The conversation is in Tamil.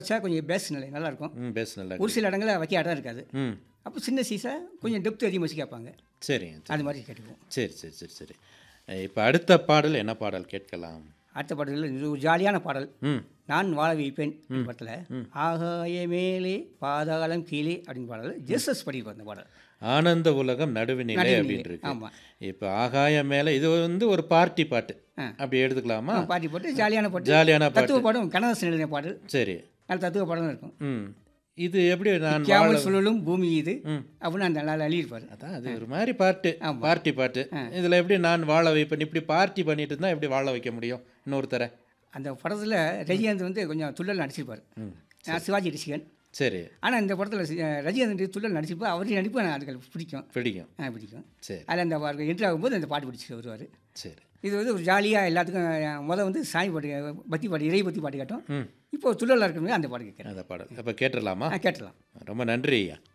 வச்சா கொஞ்சம் பேஸ் நிலை நல்லாயிருக்கும் ம் பேச நல்லா ஒரு சில இடங்களில் வைக்க இடம் இருக்காது ம் அப்போ சின்ன சீசை கொஞ்சம் டெப்த் அதிகமாக வச்சு கேட்பாங்க சரிங்க அது மாதிரி கேட்டுக்குவோம் சரி சரி சரி சரி இப்போ அடுத்த பாடல் என்ன பாடல் கேட்கலாம் அடுத்த பாடலில் இது ஒரு ஜாலியான பாடல் ம் நான் வாழ வைப்பேன் படத்தில் ஆகாய மேலே பாதாளம் கீழே அப்படின்னு பாடல் ஜெசஸ் படிப்பார் அந்த பாடல் ஆனந்த உலகம் நடுவுநிலை நடுவுநிலை, அப்படின்னு இருக்கு ஆமா. இப்போ ஆகாயம் மேலே இது வந்து ஒரு பார்ட்டி பாட்டு ஆ. அப்படி எடுத்துக்கலாமா பாட்டி போட்டு ஜாலியான பாட்டு ஜாலியான பாட்டு தத்துவ பாடம் கண்ணதாசன் எழுதின பாடல் சரி நல்ல தத்துவ பாடம் இருக்கும் ம் இது எப்படி நான் வாழ கியாமல் சுழலும் பூமி இது ம். அப்படின்னு அந்த நல்லா எழுதியிருப்பார் அதான் அது ஒரு மாதிரி பாட்டு ஆமா. பார்ட்டி பாட்டு இதில் எப்படி நான் வாழ வைப்பேன் இப்படி பார்ட்டி பண்ணிட்டு இருந்தால் எப்படி வாழ வைக்க முடியும் இன்னொருத்தரை அந்த படத்தில் ரஜினிகாந்த் வந்து கொஞ்சம் துள்ளல் நடிச்சிருப்பார் நான் சிவாஜி ரசிகன் சரி ஆனால் இந்த படத்தில் ரஜினிகாந்த் துள்ளல் நடிச்சிருப்பார் அவரையும் நடிப்பு எனக்கு அதுக்கு பிடிக்கும் பிடிக்கும் ஆ பிடிக்கும் சரி அதில் அந்த என்ட்ரி ஆகும்போது அந்த பாட்டு பிடிச்சி வருவார் சரி இது வந்து ஒரு ஜாலியாக எல்லாத்துக்கும் முத வந்து சாமி பாட்டு பக்தி பாட்டு இறை பக்தி பாட்டு கேட்டோம் ம் இப்போ துள்ளலாக இருக்கும்போது அந்த பாட்டு கேட்குறேன் அந்த பாடல் அப்போ கேட்டுடலாமா ஆ கேட்டலாம் ரொம்ப நன்றி ஐயா